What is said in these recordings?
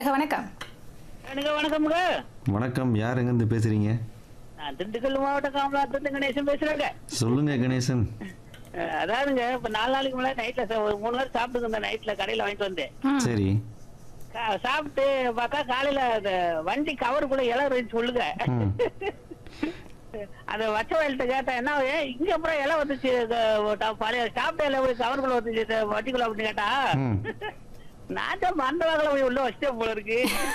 வணக்கம் எனக்கு வணக்கம்ங்க வணக்கம் யார் எங்கேருந்து பேசுறீங்க நான் திண்டுக்கல் மாவட்டம் காமலாத்திலிருந்து கணேசன் பேசுறேங்க சொல்லுங்க கணேசன் அஹ் அதாவதுங்க இப்ப நாலு நாளைக்கு முன்னாடி நைட்ல ஒரு மூணு நேரம் சாப்பிட்டுங்க இந்த நைட்ல கடையில வாங்கிட்டு வந்தேன் ம். சரி கா- சாப்பிட்டு பார்த்தா காலையில அந்த வண்டி கவருக்குள்ள இலை இருந்துச்சு சொல்லுங்க ம். அந்த வச்ச வயல்கிட்ட கேட்டேன் என்ன ஏன் இங்க அப்புறம் இலை வந்துச்சு க- ட- பழைய சாப்பிட்ட இலை எப்படி கவருக்குள்ள வந்துச்சு இந்த வண்டிக்குள்ள அப்படின்னு கேட்டா ம். நான் தான் மந்த வாக்கில போய் உள்ள வச்சிட்டேன் போல இருக்கு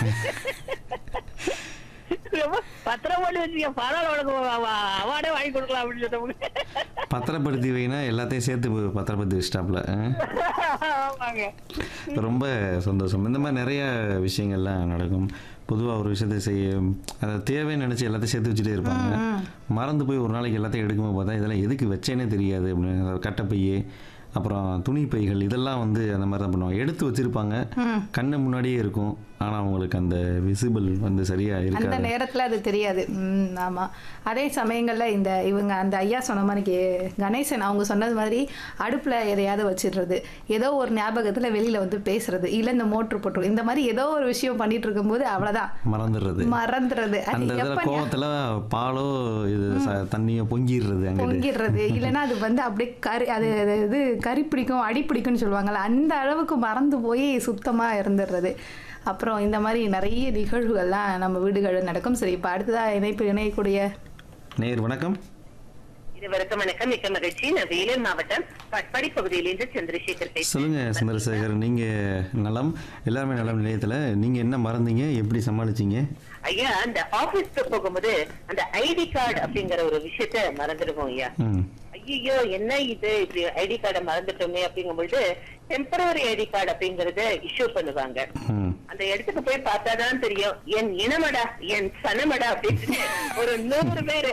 ரொம்ப பத்திரம் போட்டு வச்சுக்க பரவாயில்ல உனக்கு அவார்டே வாங்கி கொடுக்கலாம் அப்படின்னு சொல்லிட்டு பத்திரப்படுத்தி வைனா எல்லாத்தையும் சேர்த்து ப- பத்திரப்படுத்தி வச்சிட்டாப்ல ஆ? ஆமாங்க ரொம்ப சந்தோஷம் இந்த மாதிரி நிறைய விஷயங்கள்லாம் நடக்கும் பொதுவாக ஒரு விஷயத்தை செய்ய அதை தேவைன்னு நினச்சி எல்லாத்தையும் சேர்த்து வச்சுட்டே இருப்பாங்க மறந்து போய் ஒரு நாளைக்கு எல்லாத்தையும் எடுக்கும்போது பார்த்தா இதெல்லாம் எதுக்கு வச்சேனே தெரியாது அப்படின்னு அதாவது கட்டைப்பையே அப்புறம் துணி பைகள் இதெல்லாம் வந்து அந்த மாதிரி தான் பண்ணுவாங்க எடுத்து வச்சிருப்பாங்க கண்ணு முன்னாடியே இருக்கும் ஆனால் அவங்களுக்கு அந்த விசிபிள் வந்து சரியாக அந்த இருக்காது நேரத்துல அது தெரியாது ம், ஆமா அதே சமயங்கள்ல இந்த இவங்க அந்த ஐயா சொன்ன மாதிரி கே- கணேசன் அவங்க சொன்னது மாதிரி அடுப்புல எதையாவது வச்சிடுறது ஏதோ ஒரு ஞாபகத்துல வெளியில வந்து பேசுறது இல்ல இந்த மோட்ரு போட்டு இந்த மாதிரி ஏதோ ஒரு விஷயம் பண்ணிட்டு இருக்கும்போது அவ்வளவுதான் மறந்துடுறது மறந்துடுறது அது அந்த இதில் எப்ப ஞா- கோவத்தில் பாலோ இது ச- தண்ணியோ பொங்கிடுறது அங்கிட்டு பொங்கிடுறது இல்லைன்னா அது வந்து அப்படியே கறி அது அது இது கறி பிடிக்கும் அடி பிடிக்கும்னு சொல்லுவாங்கல்ல அந்த அளவுக்கு மறந்து போய் சுத்தமா இருந்துடுறது அப்புறம் இந்த மாதிரி நிறைய நிகழ்வுகள்லாம் நம்ம வீடுகளில் நடக்கும் சரி இப்போ அடுத்ததா இணைப்பு இணையக்கூடிய நேர் வணக்கம் இருவருக்கும் வணக்கம் மிக்க மகிழ்ச்சி நான் வேலூர் மாவட்டம் பட்பாடி பகுதியிலிருந்து சந்திரசேகர் பேசுறேன் சொல்லுங்க சந்திரசேகர் நீங்க நலம் எல்லாருமே நலம் நிலையத்துல நீங்க என்ன மறந்தீங்க எப்படி சமாளிச்சீங்க ஐயா அந்த ஆபீஸ்க்கு போகும்போது அந்த ஐடி கார்டு அப்படிங்கிற ஒரு விஷயத்த மறந்துடுவோம் ஐயா ம் ஐயோ என்ன இது இப்படி ஐடி கார்டை மறந்துட்டோமே அப்படிங்கும்பொழுது டெம்பரவரி ஐடி கார்டு அப்படிங்கறத இஷ்யூ பண்ணுவாங்க ம் அந்த இடத்துக்கு போய் பார்த்தாதான் தெரியும் என் இனமடா என் சனமடா அப்படின்னு ஒரு நூறு பேரு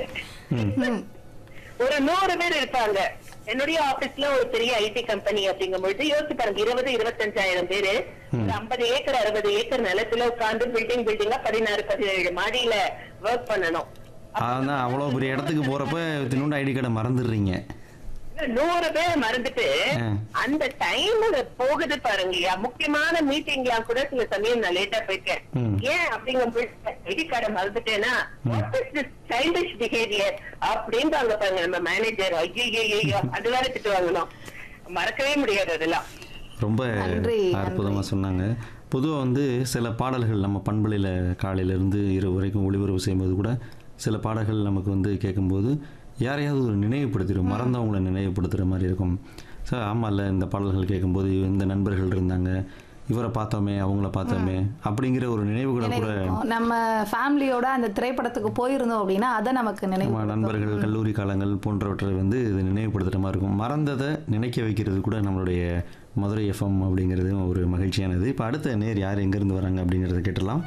ஒரு நூறு பேர் இருப்பாங்க என்னுடைய ஆபீஸ்ல ஒரு பெரிய ஐடி கம்பெனி அப்படிங்கும் பொழுது யோசிச்சு பாருங்க இருபது இருபத்தஞ்சாயிரம் பேரு ஒரு ஐம்பது ஏக்கர் அறுபது ஏக்கர் நிலத்துல உட்கார்ந்து பில்டிங் பில்டிங்கா பதினாறு பதினேழு மாடியில ஒர்க் பண்ணணும் ஆனா அவ்வளோ பெரிய இடத்துக்கு போறப்ப தினோண்டு ஐடி கார்டை மறந்துடுறீங்க நூறு பேர் மறந்துட்டு ஆ. அந்த டைம் போகுது பாருங்கய்யா முக்கியமான மீட்டிங்லாம் கூட சில சமயம் நான் லேட்டா போயிட்டேன் ம். ஏன் அப்படிங்கும் ஐடி கார்டை மறந்துட்டேன்னா what is this childish behaviour அப்படின்றாங்க பாருங்க நம்ம மேனேஜர் ஐயோ அது வேற திட்டு வாங்கணும் மறக்கவே முடியாது அதெல்லாம் ரொம்ப நன்றி, அற்புதமா சொன்னாங்க பொதுவாக வந்து சில பாடல்கள் நம்ம பண்பலையில் காலையிலேருந்து இரவு வரைக்கும் ஒளிபரப்பு செய்யும்போது கூட சில பாடல்கள் நமக்கு வந்து கேட்கும்போது யாரையாவது ஒரு நினைவுபடுத்திடும் மறந்தவங்களை நினைவுபடுத்துகிற மாதிரி இருக்கும் ஸோ ஆமாம்ல இந்த பாடல்கள் கேட்கும்போது இந்த நண்பர்கள் இருந்தாங்க இவரை பார்த்தோமே அவங்கள பார்த்தோமே அப்படிங்கிற ஒரு நினைவுகளை கூட நினைவு நம்ம ஃபேமிலியோட அந்த திரைப்படத்துக்கு போயிருந்தோம் அப்படின்னா அதை நமக்கு நினைவு நம்ம நண்பர்கள் கல்லூரி காலங்கள் போன்றவற்றை வந்து இது நினைவுபடுத்துகிற மாதிரி இருக்கும் மறந்ததை நினைக்க வைக்கிறது கூட நம்மளுடைய மதுரை எஃப்எம் அப்படிங்கிறது ஒரு மகிழ்ச்சியானது இப்போ அடுத்த நேர் யார் எங்கேருந்து வராங்க அப்படிங்கிறத கேட்டலாம்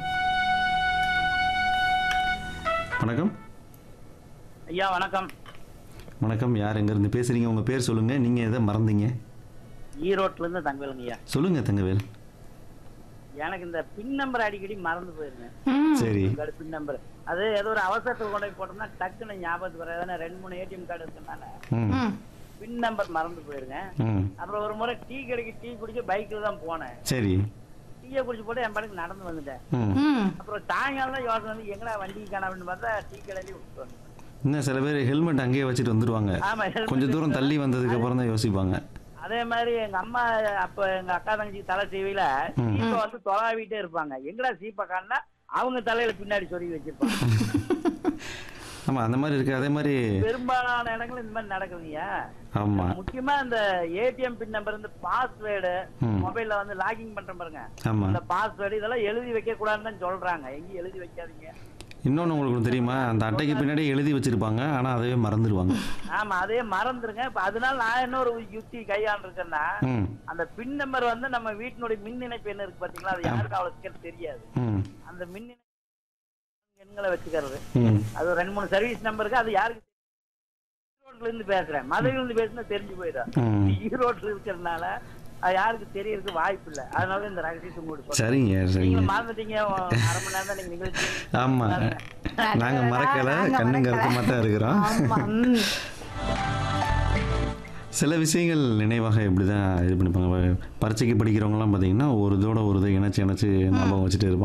வணக்கம் ஐயா வணக்கம் வணக்கம் யார் எங்கேருந்து பேசுகிறீங்க உங்கள் பேர் சொல்லுங்கள் நீங்கள் எதை மறந்தீங்க ஈரோட்ல இருந்து தங்கவேலுங்க ஐயா சொல்லுங்கள் தங்கவேல் எனக்கு இந்த பின் நம்பர் அடிக்கடி மறந்து போயிருங்க ம். சரி பின் நம்பர் அது ஏதோ ஒரு அவசரத்துக்கு கொண்டு போய் போட்டோம்னா டக்குன்னு ஞாபகத்துக்கு வர ஏன்னா ரெண்டு மூணு ஏடிஎம் கார்டு இருக்கனால ம் ம். பின் நம்பர் மறந்து போயிருங்க ம் அப்புறம் ஒரு முறை டீ கடைக்கு டீ குடிக்க பைக்ல தான் போனேன் சரி டீயை குடிச்சு போட்டு என் பாட்டுக்கு நடந்து வந்துட்டேன் ம் ம். அப்புறம் சாயங்காலம் தான் யோசனை வந்து எங்கடா வண்டி காண அப்படின்னு பார்த்தா டீ கடையிலேயே விட்டு வந்தேன் இன்னும் சில பேர் ஹெல்மெட் அங்கேயே வச்சுட்டு வந்துடுவாங்க ஆமா helmet கொஞ்சம் தூரம் தள்ளி வந்ததுக்கு அப்புறம் தான் யோசிப்பாங்க அதே மாதிரி எங்க அம்மா அப்ப எங்க அக்கா தங்கச்சி தலை செய்வில ம். சீப்பை வந்து தொலாவிட்டே இருப்பாங்க எங்கடா சீப்பை காணா அவங்க தலையில பின்னாடி சொருகி வச்சிருப்பாங்க ஆமாம் அந்த மாதிரி இருக்குது அதே மாதிரி பெரும்பாலான இடங்கள் இந்த மாதிரி நடக்குதுங்க ஆமாம் முக்கியமா இந்த ஏடிஎம் பின் நம்பர் இந்த பாஸ்வேர்டு ம். மொபைல்ல வந்து லாகிங் பண்ற பாருங்க ஆமாம் இந்த பாஸ்வேர்டு இதெல்லாம் எழுதி வைக்க கூடாதுன்னு தான் சொல்றாங்க எங்கேயும் எழுதி வைக்காதீங்க இன்னொன்று உங்களுக்கு ஒண்ணு தெரியுமா அந்த அட்டைக்கு பின்னாடி எழுதி வச்சிருப்பாங்க ஆனால் அதவே மறந்துடுவாங்க ஆமா அதே மறந்துருங்க இப்ப அதனால நான் என்ன ஒரு யுக்தி கையாண்டிருக்கேன்னா ம் அந்த பின் நம்பர் வந்து நம்ம வீட்டினுடைய மின் இணைப்பு என்ன இருக்கு பாத்தீங்களா அது யாருக்கும் அவ்வளவு சீக்கிரம் தெரியாது ம் அந்த மின் இணைப்பு எண்களை வச்சுக்கிறது ம் அது ஒரு ரெண்டு மூணு சர்வீஸ் நம்பருக்கு அது யாருக்கு ஈரோட்ல இருந்து பேசுறேன் மதுரையில இருந்து பேசினா தெரிஞ்சு போயிடும் ம் ஈரோட்ல இருக்கிறதுனால அது யாருக்கு தெரியறதுக்கு வாய்ப்பு இல்லை அதனால இந்த ரகசியத்தை உங்களுக்கு சொல்றேன் சரிங்க சரிங்க நீங்களும் மறந்துட்டீங்க அரை மணி நேரம் தான் நீங்க நிகழ்ச்சி ஆமாம் நாங்கள் மறக்கலை நாங்க கண்ணும் மறக்கல. கருத்துமாக தான் இருக்கிறோம் ஆமா ம். சில விஷயங்கள் நினைவாக இப்படி தான் இது பண்ணிப்பாங்க பரீட்சைக்கு படிக்கிறவங்கலாம் பார்த்தீங்கன்னா ஒரு இதோட ஒரு இதை இணைச்சு இணைச்சு ஞாபகம் வச்சுட்டு இருப்பாங்க